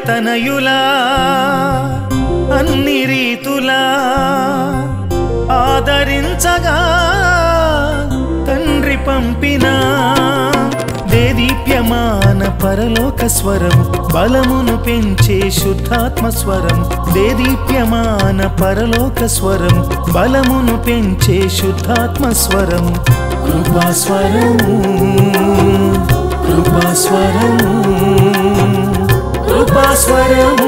తనయులా అన్ని రీతులా ఆదరించగా తండ్రి పంపిన దేదీప్యమాన పరలోక స్వరం బలమును పెంచే శుద్ధాత్మ స్వరం దేదీప్యమాన పరలోక స్వరం బలమును పెంచే శుద్ధాత్మ స్వరం కృపాస్వరము కృపాస్వరము కృపాస్వరము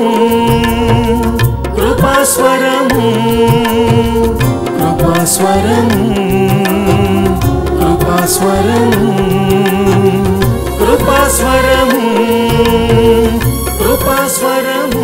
కృపాస్వరము కృపాస్వరము కృపాస్వరము కృపాస్వరము కృపాస్వరము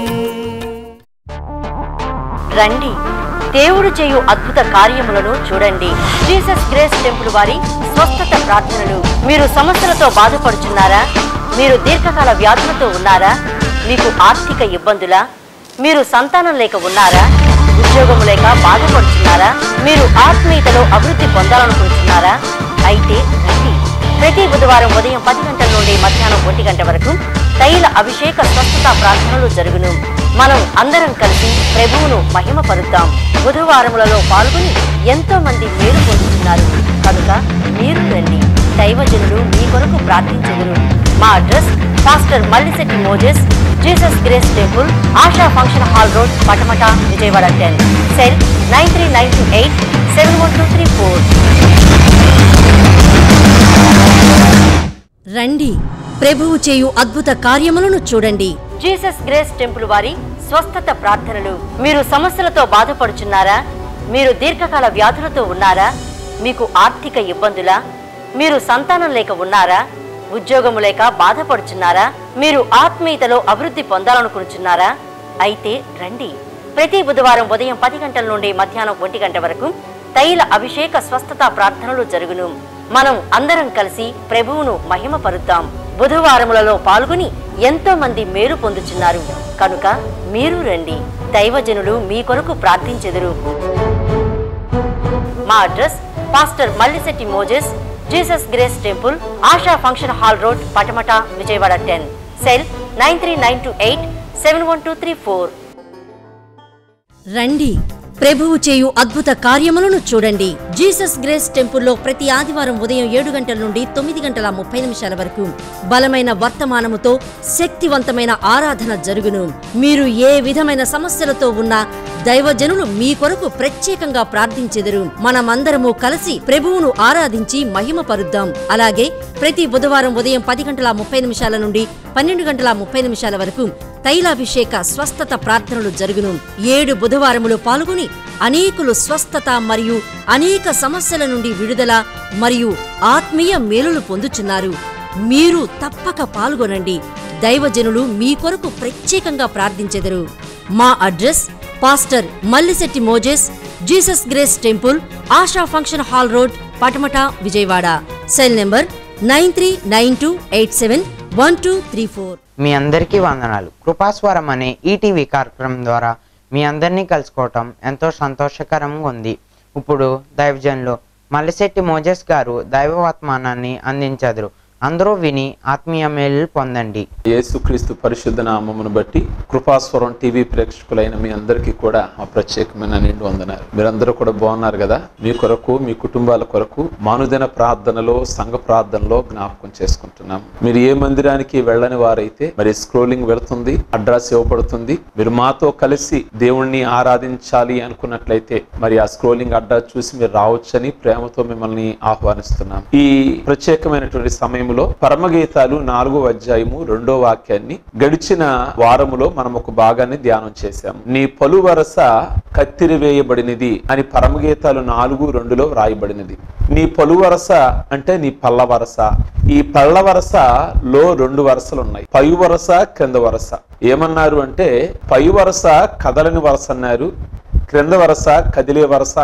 రండి దేవుడు చేయు అద్భుత కార్యములను చూడండి జీసస్ గ్రేస్ టెంపుల్ వారి స్వస్థత ప్రార్థనలు మీరు సమస్యలతో బాధపడుచున్నారా మీరు దీర్ఘకాల వ్యాధులతో ఉన్నారా మీకు ఆర్థిక ఇబ్బందులా మీరు సంతానం లేక ఉన్నారా ఉద్యోగం లేక బాధపడుచున్నారా మీరు ఆత్మీయతలో అభివృద్ధి పొందాలనుకుంటున్నారా అయితే రండి ప్రతి బుధవారం ఉదయం పది గంటల నుండి మధ్యాహ్నం ఒంటి గంట వరకు తైల అభిషేక స్వస్థత ప్రార్థనలు జరుగును మనం అందరం కలిసి ప్రభువును మహిమపరుద్దాం బుధవారములలో పాల్గొని ఎంతో మంది మేలు పొందుతున్నారు కనుక మీరు రండి దైవజనులు మీ కొరకు ప్రార్థించెదరు మా address pastor Mallisetti Moses Jesus grace temple Asha function hall road Patamata Vijayawada ten cell nine three nine two eight seven one two three four రండి ప్రభువు చేయు అద్భుత కార్యములను చూడండి జీసస్ గ్రేస్ టెంపుల్ వారి స్వస్థత ప్రార్థనలు మీరు సమస్యలతో బాధపడుచున్నారా మీరు దీర్ఘకాల వ్యాధులతో ఉన్నారా మీకు ఆర్థిక ఇబ్బందులా మీరు సంతానం లేక ఉన్నారా ఉద్యోగము లేక బాధపడుచున్నారా మీరు ఆత్మీయతలో అభివృద్ధి పొందాలనుకుంటున్నారా అయితే రండి ప్రతి బుధవారం ఉదయం పది గంటల నుండి మధ్యాహ్నం ఒంటి గంట వరకు తైల అభిషేక స్వస్థత ప్రార్థనలు జరుగును మనం అందరం కలిసి ప్రభువును మహిమపరుద్దాం బుధవారములలో పాల్గొని ఎంతో మంది మేలు పొందుచున్నారు కనుక మీరు రండి దైవజనులు మీ కొరకు ప్రార్థించెదరు మా address pastor Mallisetti Moses Jesus grace temple Asha function hall road Patamata Vijayawada ten cell nine three nine two eight seven one two three four రండి ప్రభువు చేయు అద్భుత కార్యములను చూడండి జీసస్ గ్రేస్ టెంపుల్లో ప్రతి ఆదివారం ఉదయం ఏడు గంటల నుండి తొమ్మిది గంటల ముప్పై నిమిషాల వరకు బలమైన వర్తమానముతో శక్తివంతమైన ఆరాధన జరుగును మీరు ఏ విధమైన సమస్యలతో ఉన్నా దైవజనులు మీ కొరకు ప్రత్యేకంగా ప్రార్థించెదరు మనమందరము కలిసి ప్రభువును ఆరాధించి మహిమపరుద్దాం అలాగే ప్రతి బుధవారం ఉదయం పది గంటల ముప్పై నిమిషాల నుండి పన్నెండు గంటల ముప్పై నిమిషాల వరకు తైలాభిషేక స్వస్థత ప్రార్థనలు జరుగును ఏడు బుధవారములు పాల్గొని అనేకులు స్వస్థత మరియు అనేక సమస్యల నుండి విడుదల మరియు ఆత్మీయ మేలులు పొందుచున్నారు మీరు తప్పక పాల్గొనండి దైవజనులు మీ కొరకు ప్రత్యేకంగా ప్రార్థించెదరు మా address pastor Mallisetti Moses Jesus grace temple Asha function hall road Patamata Vijayawada cell number nine three nine two eight seven one two three four మీ అందరికీ వందనాలు కృపాస్వరం అనే ఈటీవీ కార్యక్రమం ద్వారా మీ అందరినీ కలుసుకోవటం ఎంతో సంతోషకరంగా ఉంది ఇప్పుడు దైవజనులు మల్లిశెట్టి మోజెస్ గారు దైవవర్తమానాన్ని అందించదురు అందరూ విని ఆత్మీయ మేలు పొందండి యేసుక్రీస్తు పరిశుద్ధ నామమును బట్టి కృపాస్వరం టీవీ ప్రేక్షకులైన మీ అందరికీ కూడా మా ప్రత్యేకమైన నిండు వందనాలు మీరందరూ కూడా బాగున్నారు కదా మీ కొరకు మీ కుటుంబాల కొరకు మానుదిన ప్రార్థనలో సంఘ ప్రార్థనలో జ్ఞాపకం చేసుకుంటున్నాం మీరు ఏ మందిరానికి వెళ్ళని వారైతే మరి స్క్రోలింగ్ వెళుతుంది అడ్రస్ ఇవ్వబడుతుంది మీరు మాతో కలిసి దేవుణ్ణి ఆరాధించాలి అనుకున్నట్లయితే మరి ఆ స్క్రోలింగ్ అడ్రస్ చూసి మీరు రావచ్చని ప్రేమతో మిమ్మల్ని ఆహ్వానిస్తున్నాం ఈ ప్రత్యేకమైనటువంటి సమయంలో పరమగీతాలు నాలుగో అధ్యాయము రెండో వాక్యాన్ని గడిచిన వారములో మనం ఒక భాగాన్ని ధ్యానం చేశాం నీ పలు వరస కత్తిరి వేయబడినది అని పరమగీతాలు నాలుగు రెండులో వ్రాయబడినది నీ పలు వరస అంటే నీ పల్ల వరస ఈ పళ్ళ వరసలో రెండు వరసలు ఉన్నాయి పై వరస క్రింద వరస ఏమన్నారు అంటే పై వరస కదలని వరస అన్నారు క్రింద వరస కదిలే వరస అన్నారు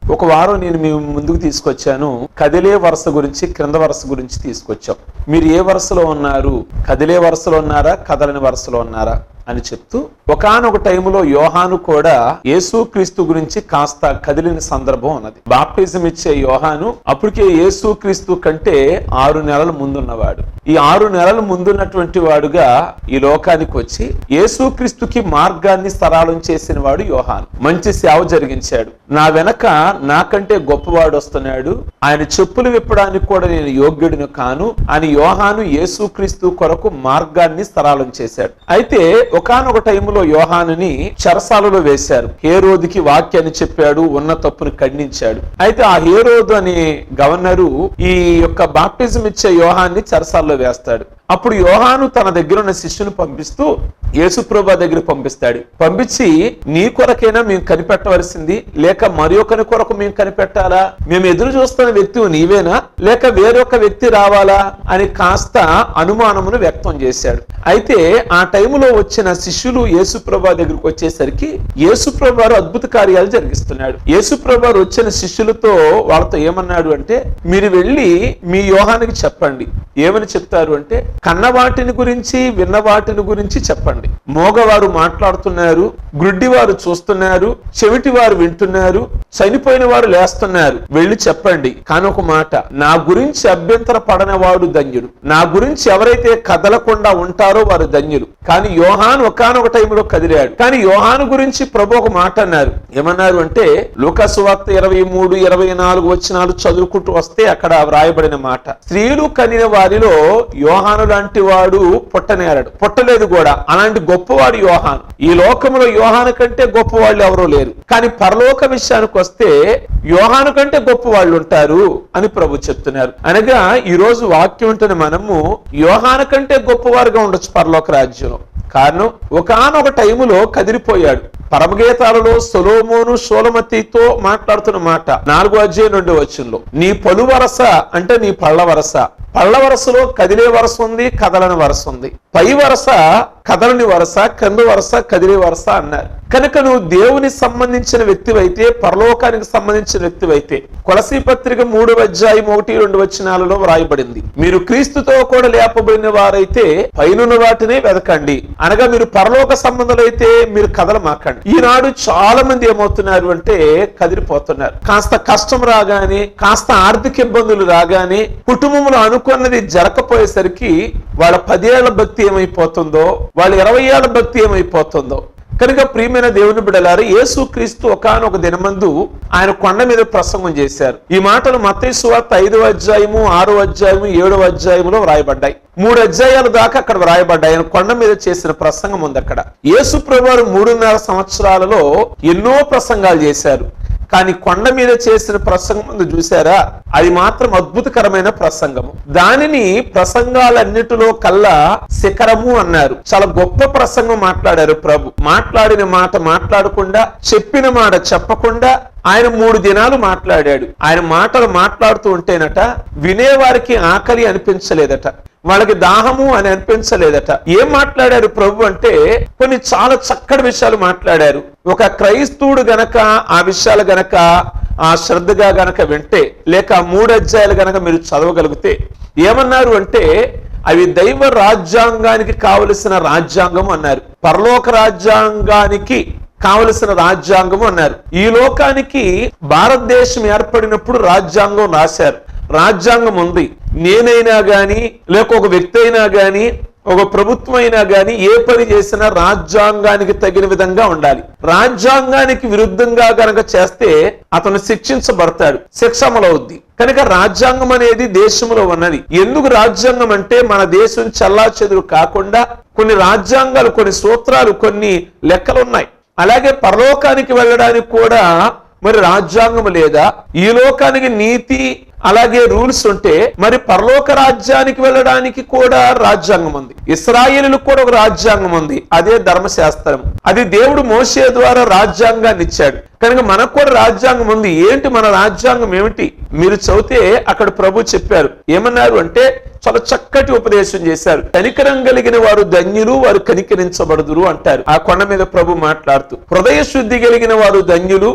ఒక వారం నేను మీ ముందుకు తీసుకొచ్చాను కదిలే వరుస గురించి క్రింద వరుస గురించి తీసుకొచ్చాం మీరు ఏ వరుసలో ఉన్నారు కదిలే వరుసలో ఉన్నారా కదలని వరుసలో ఉన్నారా అని చెప్తూ ఒకానొక టైంలో యోహాను కూడా యేసుక్రీస్తు గురించి కాస్త కదిలిన సందర్భం ఉన్నది బాప్టిజం ఇచ్చే యోహాను అప్పటికే యేసుక్రీస్తు కంటే ఆరు నెలల ముందున్నవాడు ఈ ఆరు నెలల ముందున్నటువంటి వాడుగా ఈ లోకానికి వచ్చి యేసుక్రీస్తుకి మార్గాన్ని సరళం చేసిన వాడు యోహాను మంచి సేవ జరిగించాడు నా వెనక నాకంటే గొప్పవాడు వస్తున్నాడు ఆయన చెప్పులు విప్పడానికి కూడా నేను యోగ్యుడిని కాను అని యోహాను యేసుక్రీస్తు కొరకు మార్గాన్ని సరళం చేశాడు అయితే ఒకానొక టైంలో యోహానుని చెరసాలలో వేశారు హేరోదికి వాక్యాన్ని చెప్పాడు ఉన్న తప్పుని ఖండించాడు అయితే ఆ హేరోదు అనే గవర్నరు ఈ యొక్క బాప్టిజం ఇచ్చే యోహాన్ని చెరసాల్లో వేస్తాడు అప్పుడు యోహాను తన దగ్గర ఉన్న శిష్యుని పంపిస్తూ యేసుప్రభా దగ్గర పంపిస్తాడు పంపించి నీ కొరకైనా మేము కనిపెట్టవలసింది లేక మరి ఒకరి కొరకు మేము కనిపెట్టాలా మేము ఎదురు చూస్తున్న వ్యక్తి నీవేనా లేక వేరొక వ్యక్తి రావాలా అని కాస్త అనుమానమును వ్యక్తం చేశాడు అయితే ఆ టైంలో వచ్చిన శిష్యులు యేసుప్రభా దగ్గరికి వచ్చేసరికి యేసుప్రభారు అద్భుత కార్యాలు జరిగిస్తున్నాడు యేసుప్రభారు వచ్చిన శిష్యులతో వాళ్ళతో ఏమన్నాడు అంటే మీరు వెళ్ళి మీ యోహానికి చెప్పండి ఏమని చెప్తారు అంటే కన్న వాటిని గురించి విన్న వాటిని గురించి చెప్పండి మోగవారు మాట్లాడుతున్నారు గ్రుడ్డి వారు చూస్తున్నారు చెవిటి వారు వింటున్నారు చనిపోయిన వారు లేస్తున్నారు వెళ్ళి చెప్పండి కానీ ఒక మాట నా గురించి అభ్యంతర పడనవాడు ధన్యుడు నా గురించి ఎవరైతే కదలకుండా ఉంటారో వారు ధన్యులు కానీ యోహాను ఒకానొక టైంలో కదిలాడు కానీ యోహాను గురించి ప్రభు ఒక మాట అన్నారు ఏమన్నారు అంటే లూకాసు వార్త ఇరవై మూడు ఇరవై నాలుగు వచ్చినాలు చదువుకుంటూ వస్తే అక్కడ వ్రాయబడిన మాట స్త్రీలు కనిన వారిలో యోహాను లాంటి వాడు పుట్టనేరాడు పుట్టలేదు కూడా అలాంటి గొప్పవాడు యోహాను ఈ లోకంలో యోహాను కంటే గొప్పవాళ్ళు ఎవరూ లేరు కానీ పరలోక విషయానికి వస్తే యోహాను కంటే గొప్ప వాళ్ళు ఉంటారు అని ప్రభు చెప్తున్నారు అనగా ఈ రోజు వాక్యం ఉంటున్న మనము యోహాను కంటే గొప్పవారుగా ఉండొచ్చు పరలోక రాజ్యంలో కారణం ఒకానొక టైములో కదిలిపోయాడు పరమగీతాలలో సొలోమోను సోలమతితో మాట్లాడుతున్న మాట నాలుగో అధ్యాయం రెండో వచ్చంలో నీ పలు వరస అంటే నీ పళ్ళ వరస పళ్ళ వరసలో కదిలే వరస ఉంది కదలని వరస ఉంది పై వరస కదలని వరస కింద వరస కదిలే వరస అన్నారు కనుక నువ్వు దేవుని సంబంధించిన వ్యక్తివైతే పరలోకానికి సంబంధించిన వ్యక్తివైతే కొలసీ పత్రిక మూడు అధ్యాయం ఒకటి రెండు వచనాలలో వ్రాయబడింది మీరు క్రీస్తుతో కూడా లేపబడిన వారైతే పైనున్న వాటినే వెదకండి అనగా మీరు పరలోక సంబంధులైతే మీరు కథలు మాకండి ఈనాడు చాలా మంది ఏమవుతున్నారు అంటే కదిలిపోతున్నారు కాస్త కష్టం రాగానే కాస్త ఆర్థిక ఇబ్బందులు రాగానే కుటుంబంలో అనుకున్నది జరగకపోయేసరికి వాళ్ళ పదేళ్ల భక్తి ఏమైపోతుందో వాళ్ళ ఇరవై ఏళ్ల భక్తి ఏమైపోతుందో కనుక ప్రియమైన దేవుని బిడలారు యేసు క్రీస్తు ఒకనొక దినమందు ఆయన కొండ మీద ప్రసంగం చేశారు ఈ మాటలు మత్తయి సువార్త ఐదవ అధ్యాయము ఆరో అధ్యాయము ఏడవ అధ్యాయములో వ్రాయబడ్డాయి మూడు అధ్యాయాల దాకా అక్కడ వ్రాయబడ్డాయి ఆయన కొండ మీద చేసిన ప్రసంగం ఉంది అక్కడ యేసు ప్రభువారు మూడున్నర సంవత్సరాలలో ఎన్నో ప్రసంగాలు చేశారు కానీ కొండ మీద చేసిన ప్రసంగం ముందు చూసారా అది మాత్రం అద్భుతకరమైన ప్రసంగము దానిని ప్రసంగాలన్నిటిలో కల్లా శిఖరము అన్నారు చాలా గొప్ప ప్రసంగం మాట్లాడారు ప్రభు మాట్లాడిన మాట మాట్లాడకుండా చెప్పిన మాట చెప్పకుండా ఆయన మూడు దినాలు మాట్లాడాడు ఆయన మాటలు మాట్లాడుతూ ఉంటేనట వినేవారికి ఆకలి అనిపించలేదట వాళ్ళకి దాహము అని అనిపించలేదట ఏం మాట్లాడారు ప్రభు అంటే కొన్ని చాలా చక్కటి విషయాలు మాట్లాడారు ఒక క్రైస్తవుడు గనక ఆ విషయాలు గనక ఆ శ్రద్ధగా గనక వింటే లేక ఆ మూడు అధ్యాయాలు గనక మీరు చదవగలిగితే ఏమన్నారు అంటే అవి దైవ రాజ్యాంగానికి కావలసిన రాజ్యాంగం అన్నారు పరలోక రాజ్యాంగానికి కావలసిన రాజ్యాంగం అన్నారు ఈ లోకానికి భారతదేశం ఏర్పడినప్పుడు రాజ్యాంగం రాశారు రాజ్యాంగం ఉంది నేనైనా గాని లేక ఒక వ్యక్తి అయినా గాని ఒక ప్రభుత్వం అయినా గాని ఏ పని చేసినా రాజ్యాంగానికి తగిన విధంగా ఉండాలి రాజ్యాంగానికి విరుద్ధంగా గనక చేస్తే అతను శిక్షించబడతాడు శిక్ష అమలవుద్ది కనుక రాజ్యాంగం అనేది దేశంలో ఉన్నది ఎందుకు రాజ్యాంగం అంటే మన దేశం చల్లా కాకుండా కొన్ని రాజ్యాంగాలు కొన్ని సూత్రాలు కొన్ని లెక్కలు ఉన్నాయి అలాగే పరలోకానికి వెళ్ళడానికి కూడా మరి రాజ్యాంగం లేదా ఈ లోకానికి నీతి అలాగే రూల్స్ ఉంటే మరి పరలోక రాజ్యానికి వెళ్ళడానికి కూడా రాజ్యాంగం ఉంది ఇస్రాయేలులకు కూడా ఒక రాజ్యాంగం ఉంది అదే ధర్మశాస్త్రం అది దేవుడు మోసే ద్వారా రాజ్యాంగాన్ని ఇచ్చాడు కనుక మనకు కూడా రాజ్యాంగం ఉంది ఏంటి మన రాజ్యాంగం ఏమిటి మీరు చదివితే అక్కడ ప్రభు చెప్పారు ఏమన్నారు అంటే చాలా చక్కటి ఉపదేశం చేశారు కనికరం కలిగిన వారు ధన్యులు వారు కనికరించబడుదురు అంటారు ఆ కొండ మీద ప్రభు మాట్లాడుతూ హృదయ శుద్ధి కలిగిన వారు ధన్యులు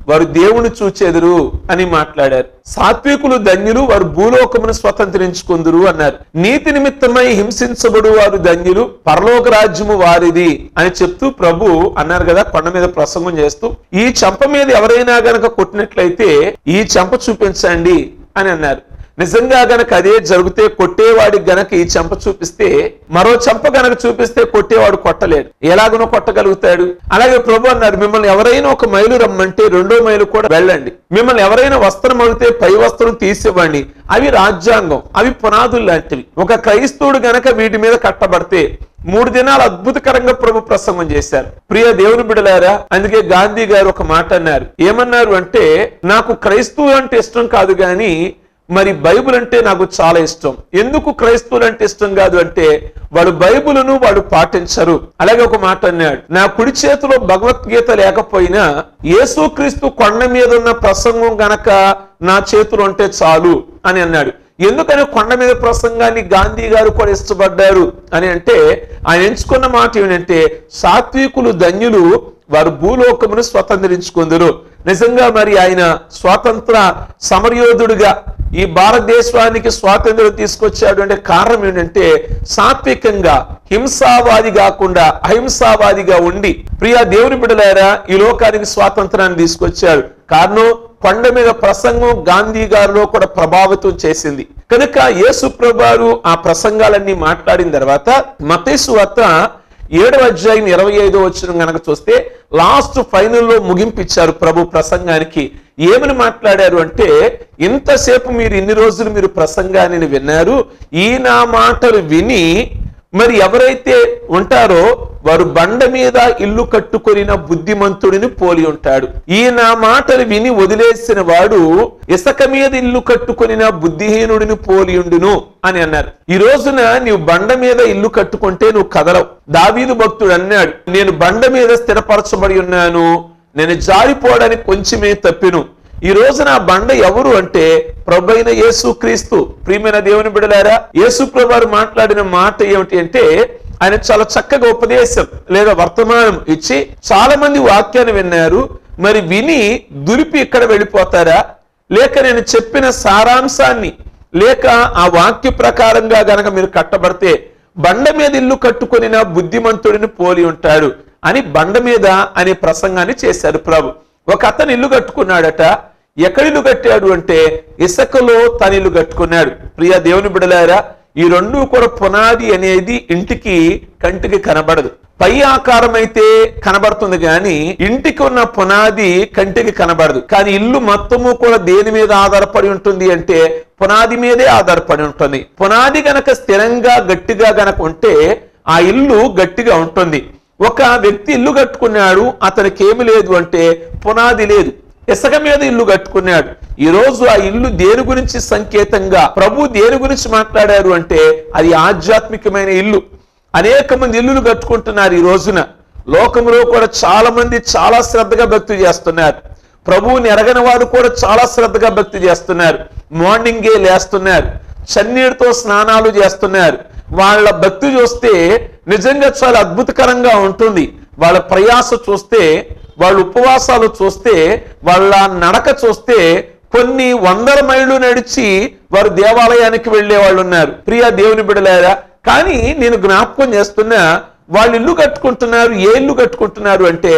వారు దేవుని చూచెదరు అని మాట్లాడారు సాత్వికులు ధన్యులు వారు భూలోకమును స్వతంత్రించుకుందురు అన్నారు నీతి నిమిత్తమై హింసించబడు వారు ధన్యులు పరలోక రాజ్యము వారిది అని చెప్తూ ప్రభు అన్నారు కదా కొండ మీద ప్రసంగం చేస్తూ ఈ చెంప మీద ఎవరైనా గనక కొట్టినట్లయితే ఈ చెంప చూపించండి అని అన్నారు నిజంగా గనక అదే జరిగితే కొట్టేవాడికి గనక ఈ చెంప చూపిస్తే మరో చెంప గనక చూపిస్తే కొట్టేవాడు కొట్టలేడు ఎలాగనో కొట్టగలుగుతాడు అలాగే ప్రభు అన్నారు మిమ్మల్ని ఎవరైనా ఒక మైలు రమ్మంటే రెండో మైలు కూడా వెళ్ళండి మిమ్మల్ని ఎవరైనా వస్త్రం అడిగితే పై వస్త్రం తీసివ్వండి అవి రాజ్యాంగం అవి పునాదులు లాంటివి ఒక క్రైస్తవుడు గనక వీటి మీద కట్టబడితే మూడు దినాలు అద్భుతకరంగా ప్రభు ప్రసంగం చేశారు ప్రియ దేవుని బిడలారా అందుకే గాంధీ గారు ఒక మాట అన్నారు ఏమన్నారు అంటే నాకు క్రైస్తవులు అంటే ఇష్టం కాదు గాని మరి బైబుల్ అంటే నాకు చాలా ఇష్టం ఎందుకు క్రైస్తవులు అంటే ఇష్టం కాదు అంటే వాడు బైబుల్ను వాడు పాటించరు అలాగే ఒక మాట అన్నాడు నా కుడి చేతిలో భగవద్గీత లేకపోయినా యేసుక్రీస్తు కొండ మీద ఉన్న ప్రసంగం గనక నా చేతులు ఉంటే చాలు అని అన్నాడు ఎందుకని కొండ మీద ప్రసంగాన్ని గాంధీ గారు కూడా ఇష్టపడ్డారు అని అంటే ఆయన ఎంచుకున్న మాట ఏమిటంటే సాత్వికులు ధన్యులు వారు భూలోకమును స్వతంత్రించుకుందరు నిజంగా మరి ఆయన స్వాతంత్ర సమరయోధుడిగా ఈ భారతదేశానికి స్వాతంత్రం తీసుకొచ్చాడు అంటే కారణం ఏంటంటే సాత్వికంగా హింసావాది కాకుండా అహింసావాదిగా ఉండి ప్రియా దేవుని బిడలారా ఈ లోకానికి స్వాతంత్రాన్ని తీసుకొచ్చాడు కారణం కొండ మీద ప్రసంగం గాంధీ గారిలో కూడా ప్రభావితం చేసింది కనుక యేసు ప్రభారు ఆ ప్రసంగాలన్నీ మాట్లాడిన తర్వాత మతేసు వద్ద ఏడవ అధ్యాయం ఇరవై ఐదో వచ్చిన గనక చూస్తే లాస్ట్ ఫైనల్లో ముగింపిచ్చారు ప్రభు ప్రసంగానికి ఏమని మాట్లాడారు అంటే ఇంతసేపు మీరు ఇన్ని రోజులు మీరు ప్రసంగాన్ని విన్నారు ఈ నా మాటలు విని మరి ఎవరైతే ఉంటారో వారు బండ మీద ఇల్లు కట్టుకొనిన బుద్ధిమంతుడిని పోలి ఉంటాడు ఈ నా మాటలు విని వదిలేసిన వాడు ఇసక మీద ఇల్లు కట్టుకొనిన బుద్ధిహీనుడిని పోలి ఉండును అని అన్నారు ఈ రోజున నీవు బండ మీద ఇల్లు కట్టుకుంటే నువ్వు కదలవు దావీదు భక్తుడు అన్నాడు నేను బండ మీద స్థిరపరచబడి ఉన్నాను నేను జారిపోవడానికి కొంచెమే తప్పిను ఈ రోజు నా బండ ఎవరు అంటే ప్రభు అయిన యేసు క్రీస్తు ప్రియమైన దేవుని బిడలారా యేసు ప్రభు మాట్లాడిన మాట ఏమిటి అంటే ఆయన చాలా చక్కగా ఉపదేశం లేదా వర్తమానం ఇచ్చి చాలా మంది వాక్యాన్ని విన్నారు మరి విని దులిపి ఇక్కడ వెళ్ళిపోతారా లేక నేను చెప్పిన సారాంశాన్ని లేక ఆ వాక్య ప్రకారంగా గనక మీరు కట్టబడితే బండ మీద ఇల్లు కట్టుకొనిన బుద్ధిమంతుడిని పోలి ఉంటాడు అని బండ మీద అనే ప్రసంగాన్ని చేశారు ప్రభు ఒక అతను ఇల్లు కట్టుకున్నాడట ఎక్కడ ఇల్లు కట్టాడు అంటే ఇసుకలో తన ఇల్లు కట్టుకున్నాడు ప్రియ దేవుని బిడలారా ఈ రెండు కూడా పునాది అనేది ఇంటికి కంటికి కనబడదు పై ఆకారం అయితే కనబడుతుంది కానీ ఇంటికి ఉన్న పునాది కంటికి కనబడదు కానీ ఇల్లు మొత్తము కూడా దేని మీద ఆధారపడి ఉంటుంది అంటే పునాది మీదే ఆధారపడి ఉంటుంది పునాది గనక స్థిరంగా గట్టిగా గనక ఉంటే ఆ ఇల్లు గట్టిగా ఉంటుంది ఒక వ్యక్తి ఇల్లు కట్టుకున్నాడు అతనికి ఏమి లేదు అంటే పునాది లేదు ఇసుక మీద ఇల్లు కట్టుకున్నాడు ఈ రోజు ఆ ఇల్లు దేని గురించి సంకేతంగా ప్రభు దేని గురించి మాట్లాడారు అంటే అది ఆధ్యాత్మికమైన ఇల్లు అనేక మంది ఇల్లులు కట్టుకుంటున్నారు ఈ రోజున లోకంలో కూడా చాలా మంది చాలా శ్రద్ధగా భక్తి చేస్తున్నారు ప్రభువుని ఎరగని వారు కూడా చాలా శ్రద్ధగా భక్తి చేస్తున్నారు మార్నింగే లేస్తున్నారు చన్నీటితో స్నానాలు చేస్తున్నారు వాళ్ళ భక్తి చూస్తే నిజంగా చాలా అద్భుతకరంగా ఉంటుంది వాళ్ళ ప్రయాస చూస్తే వాళ్ళ ఉపవాసాలు చూస్తే వాళ్ళ నడక చూస్తే కొన్ని వందల మైళ్ళు నడిచి వారు దేవాలయానికి వెళ్లే వాళ్ళు ఉన్నారు ప్రియా దేవుని బిడలారా కానీ నేను జ్ఞాపకం చేస్తున్నా వాళ్ళు ఇల్లు కట్టుకుంటున్నారు ఏ ఇల్లు కట్టుకుంటున్నారు అంటే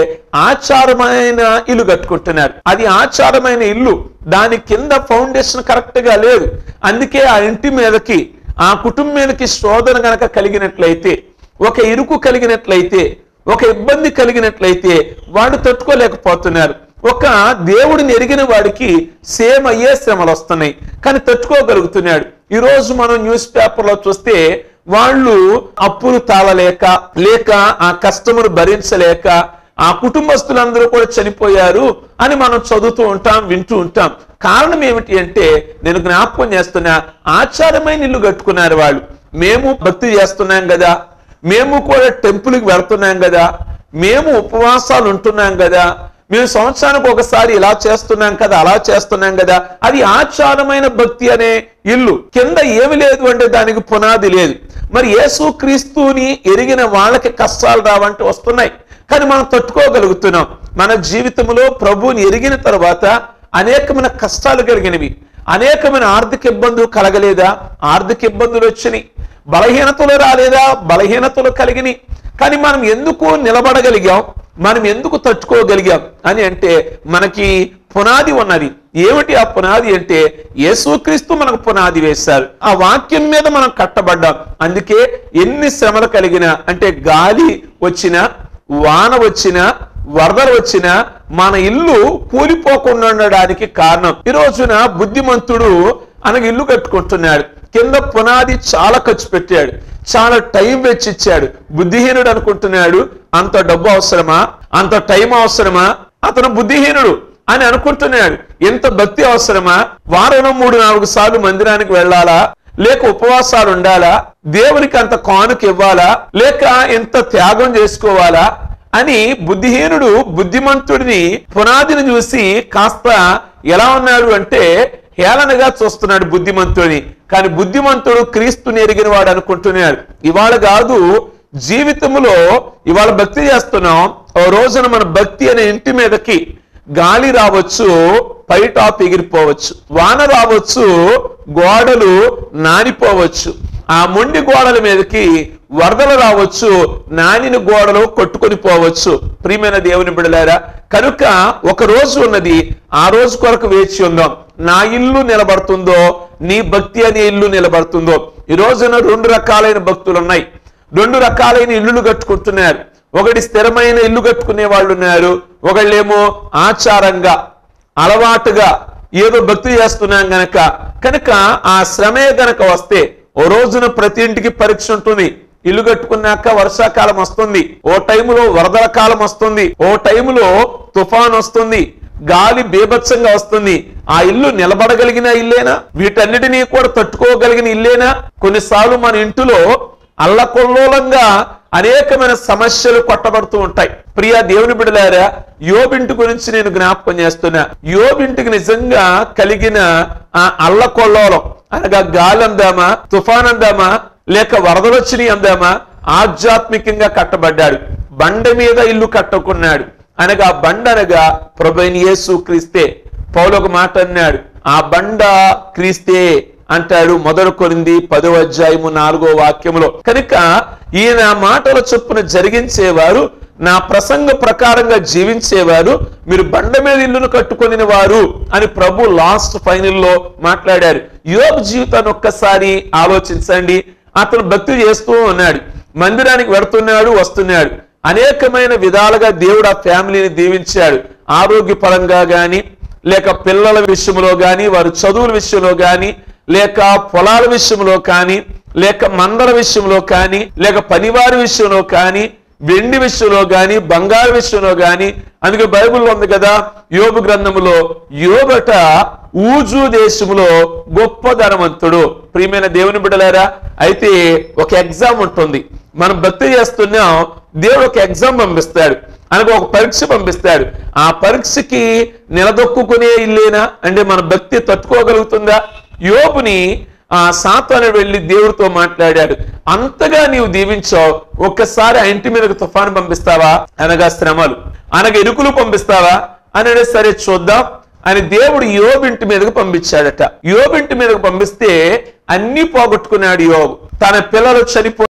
ఆచారమైన ఇల్లు కట్టుకుంటున్నారు అది ఆచారమైన ఇల్లు దాని కింద ఫౌండేషన్ కరెక్ట్ గా లేదు అందుకే ఆ ఇంటి మీదకి ఆ కుటుంబం మీదకి శోధన గనక కలిగినట్లయితే ఒక ఇరుకు కలిగినట్లయితే ఒక ఇబ్బంది కలిగినట్లయితే వాడు తట్టుకోలేకపోతున్నారు ఒక దేవుడిని ఎరిగిన వాడికి సేమ్ అయ్యే శ్రమలు వస్తున్నాయి కానీ తట్టుకోగలుగుతున్నాడు ఈ రోజు మనం న్యూస్ పేపర్లో చూస్తే వాళ్ళు అప్పులు తాళలేక లేక ఆ కష్టమును భరించలేక ఆ కుటుంబస్తులందరూ కూడా చనిపోయారు అని మనం చదువుతూ ఉంటాం వింటూ ఉంటాం కారణం ఏమిటి అంటే నేను జ్ఞాపకం చేస్తున్నా ఆచారమైన ఇల్లు కట్టుకున్నారు వాళ్ళు మేము భక్తి చేస్తున్నాం కదా మేము కూడా టెంపుల్కి వెళ్తున్నాం కదా మేము ఉపవాసాలు ఉంటున్నాం కదా మేము సంవత్సరానికి ఒకసారి ఇలా చేస్తున్నాం కదా అలా చేస్తున్నాం కదా అది ఆచారమైన భక్తి అనే ఇల్లు కింద ఏమి లేదు అంటే దానికి పునాది లేదు మరి యేసు క్రీస్తుని ఎరిగిన వాళ్ళకి కష్టాలు రావంటే వస్తున్నాయి కానీ మనం తట్టుకోగలుగుతున్నాం మన జీవితంలో ప్రభువుని ఎరిగిన తర్వాత అనేకమైన కష్టాలు కలిగినవి అనేకమైన ఆర్థిక ఇబ్బందులు కలగలేదా ఆర్థిక ఇబ్బందులు వచ్చినాయి బలహీనతలు రాలేదా బలహీనతలు కలిగినాయి కానీ మనం ఎందుకు నిలబడగలిగాం మనం ఎందుకు తట్టుకోగలిగాం అని అంటే మనకి పునాది ఉన్నది ఏమిటి ఆ పునాది అంటే యేసుక్రీస్తు మనకు పునాది వేశారు ఆ వాక్యం మీద మనం కట్టబడ్డాం అందుకే ఎన్ని శ్రమలు కలిగినా అంటే గాలి వచ్చినా వాన వచ్చినా వరదలు వచ్చినా మన ఇల్లు కూలిపోకుండా ఉండడానికి కారణం ఈ రోజున బుద్ధిమంతుడు అనగా ఇల్లు కట్టుకుంటున్నాడు కింద పునాది చాలా ఖర్చు పెట్టాడు చాలా టైం వెచ్చిచ్చాడు బుద్ధిహీనుడు అనుకుంటున్నాడు అంత డబ్బు అవసరమా అంత టైం అవసరమా అతను బుద్ధిహీనుడు అని అనుకుంటున్నాడు ఎంత భక్తి అవసరమా వారంలో మూడు నాలుగు సార్లు మందిరానికి వెళ్ళాలా లేక ఉపవాసాలు ఉండాలా దేవునికి అంత కానుక ఇవ్వాలా లేక ఎంత త్యాగం చేసుకోవాలా అని బుద్ధిహీనుడు బుద్ధిమంతుడిని పునాదిని చూసి కాస్త ఎలా ఉన్నాడు అంటే హేళనగా చూస్తున్నాడు బుద్ధిమంతుడిని కానీ బుద్ధిమంతుడు క్రీస్తుని ఎరిగిన వాడు అనుకుంటున్నాడు ఇవాళ కాదు జీవితంలో ఇవాళ భక్తి చేస్తున్నాం ఓ రోజున మన భక్తి అనే ఇంటి మీదకి గాలి రావచ్చు పై టాప్ ఎగిరిపోవచ్చు వాన రావచ్చు గోడలు నానిపోవచ్చు ఆ మొండి గోడల మీదకి వరదలు రావచ్చు నానిన గోడలు కొట్టుకొని పోవచ్చు ప్రియమైన దేవుని బిడలారా కనుక ఒక రోజు ఉన్నది ఆ రోజు కొరకు వేచి ఉందాం నా ఇల్లు నిలబడుతుందో నీ భక్తి అనే ఇల్లు నిలబడుతుందో ఈ రోజున రెండు రకాలైన భక్తులు ఉన్నాయి రెండు రకాలైన ఇల్లులు కట్టుకుంటున్నారు ఒకటి స్థిరమైన ఇల్లు కట్టుకునే వాళ్ళు ఉన్నారు ఒకళ్ళేమో ఆచారంగా అలవాటుగా ఏదో భక్తి చేస్తున్నాం గనక కనుక ఆ శ్రమే గనక వస్తే ఓ రోజున ప్రతి ఇంటికి పరీక్ష ఉంటుంది ఇల్లు కట్టుకున్నాక వర్షాకాలం వస్తుంది ఓ టైములో వరదల కాలం వస్తుంది ఓ టైములో తుఫాన్ వస్తుంది గాలి బీభత్సంగా వస్తుంది ఆ ఇల్లు నిలబడగలిగిన ఇల్లేనా వీటన్నిటినీ కూడా తట్టుకోగలిగిన ఇల్లేనా కొన్నిసార్లు మన ఇంటిలో అల్లకొల్లోలంగా అనేకమైన సమస్యలు కొట్టబడుతూ ఉంటాయి ప్రియా దేవుని బిడలారా యోబింటి గురించి నేను జ్ఞాపకం చేస్తున్నా యోబింటికి నిజంగా కలిగిన ఆ అల్లకొల్లోలం అనగా గాలి అందామా తుఫాన్ అందామా లేక వరదలు వచ్చినాయి అందామా ఆధ్యాత్మికంగా కట్టబడ్డాడు బండ మీద ఇల్లు కట్టుకున్నాడు అనగా బండ అనగా ప్రభైన యేసు క్రీస్తే పౌలు ఒక మాట అన్నాడు ఆ బండ క్రీస్తే అంటాడు మొదలు కొరింది పదో అధ్యాయము నాలుగో వాక్యములో కనుక ఈయన మాటల చొప్పున జరిగించేవారు నా ప్రసంగ ప్రకారంగా జీవించేవారు మీరు బండ మీద ఇల్లును కట్టుకొనిన వారు అని ప్రభు లాస్ట్ ఫైనల్లో మాట్లాడారు యోబు జీవితాన్ని ఒక్కసారి ఆలోచించండి అతను భక్తి చేస్తూ ఉన్నాడు మందిరానికి వెడుతున్నాడు వస్తున్నాడు అనేకమైన విధాలుగా దేవుడు ఆ ఫ్యామిలీని దీవించాడు ఆరోగ్యపరంగా గాని లేక పిల్లల విషయంలో గాని వారి చదువుల విషయంలో గాని లేక పొలాల విషయంలో కానీ లేక మందల విషయంలో కానీ లేక పనివారి విషయంలో కానీ వెండి విషయంలో గాని బంగారు విషయంలో గాని అందుకే బైబిల్లో ఉంది కదా యోబు గ్రంథములో యోబట ఊజు దేశములో గొప్ప ధనవంతుడు ప్రియమైన దేవుని బిడ్డలారా అయితే ఒక ఎగ్జామ్ ఉంటుంది మనం భక్తి చేస్తున్నాం దేవుడు ఒక ఎగ్జామ్ పంపిస్తాడు అనగా ఒక పరీక్ష పంపిస్తాడు ఆ పరీక్షకి నిలదొక్కుకునే ఇల్లేనా అంటే మన భక్తి తట్టుకోగలుగుతుందా యోబుని ఆ సాతాను వెళ్ళి దేవుడితో మాట్లాడాడు అంతగా నీవు దీవించావు ఒక్కసారి ఆ ఇంటి మీదకి తుఫాను పంపిస్తావా అనగా శ్రమలు అనగా ఎరుకులు పంపిస్తావా అని సరే చూద్దాం అని దేవుడు యోబింటి మీదకు పంపించాడట యోబింటి మీదకు పంపిస్తే అన్ని పోగొట్టుకున్నాడు యోబు తన పిల్లలు చనిపో